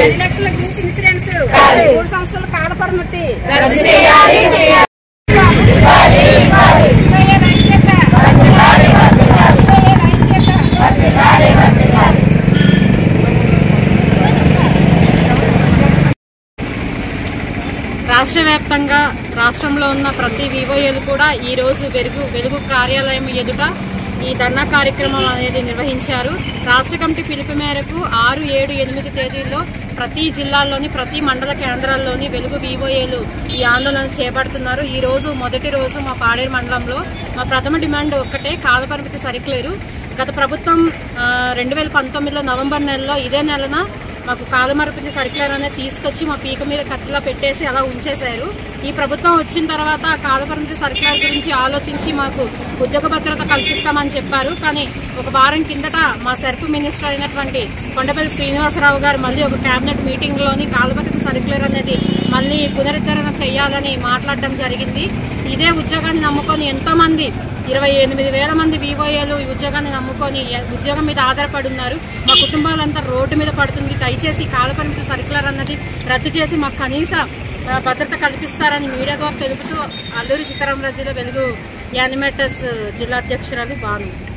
పది లక్షల group insurance మూడు సంవత్సరాల కాల పరిమితి రద్దు చేయాలి చేయాలి ఇరవై ఏడు ఐక్యత. ఇరవై ఏడు ఐక్యత. రాష్ట్ర వ్యాప్తంగా రాష్ట్రంలో ఉన్న ప్రతి వివోఏలు కూడా ఈ రోజు వెలుగు వెలుగు కార్యాలయం ఎదుట ఈ ధర్నా కార్యక్రమం అనేది నిర్వహించారు రాష్ట్ర కమిటీ పిలుపు మేరకు ఆరు ఏడు ఎనిమిది తేదీల్లో ప్రతి జిల్లాల్లోని ప్రతి మండల కేంద్రాల్లోని వెలుగు వివోఏలు ఈ ఆందోళన చేపడుతున్నారు ఈ రోజు మొదటి రోజు మా పాడేరు మండలంలో మా ప్రథమ డిమాండ్ ఒక్కటే కాలపరిమితి సరిక్లేరు గత ప్రభుత్వం రెండు వేల పంతొమ్మిదిలో నవంబర్ నెలలో ఇదే నెలన మాకు కాలమరపిది సర్క్యులర్ అనేది తీసుకొచ్చి మా పీక మీద కత్తిలా పెట్టేసి అలా ఉంచేశారు ఈ ప్రభుత్వం వచ్చిన తర్వాత ఆ కాలపరిమితి సర్క్యులర్ గురించి ఆలోచించి మాకు ఉద్యోగ భద్రత కల్పిస్తామని చెప్పారు కానీ ఒక వారం కిందట మా సెర్పు మినిస్టర్ అయినటువంటి కొండపల్లి శ్రీనివాసరావు గారు మళ్ళీ ఒక కేబినెట్ మీటింగ్ లోని కాలపరిమితి సర్క్యులర్ అనేది మళ్ళీ పునరుద్ధరణ చేయాలని మాట్లాడడం జరిగింది ఇదే ఉద్యోగాన్ని నమ్ముకొని ఎంతో మంది ఇరవై ఎనిమిది వేల మంది వివోఏలు ఈ ఉద్యోగాన్ని నమ్ముకొని ఎ- ఉద్యోగం మీద ఆధారపడి ఉన్నారు మా కుటుంబాలంతా రోడ్డు మీద పడుతుంది దయచేసి కాలపరిమితి సర్కులర్ అన్నది రద్దు చేసి మాకు కనీస ఆ, భద్రత కల్పిస్తారని మీడియా ద్వారా తెలుపుతూ అల్లూరి సీతారామరాజులో వెలుగు యానిమేటర్స్ జిల్లా అధ్యక్షురాలు బాను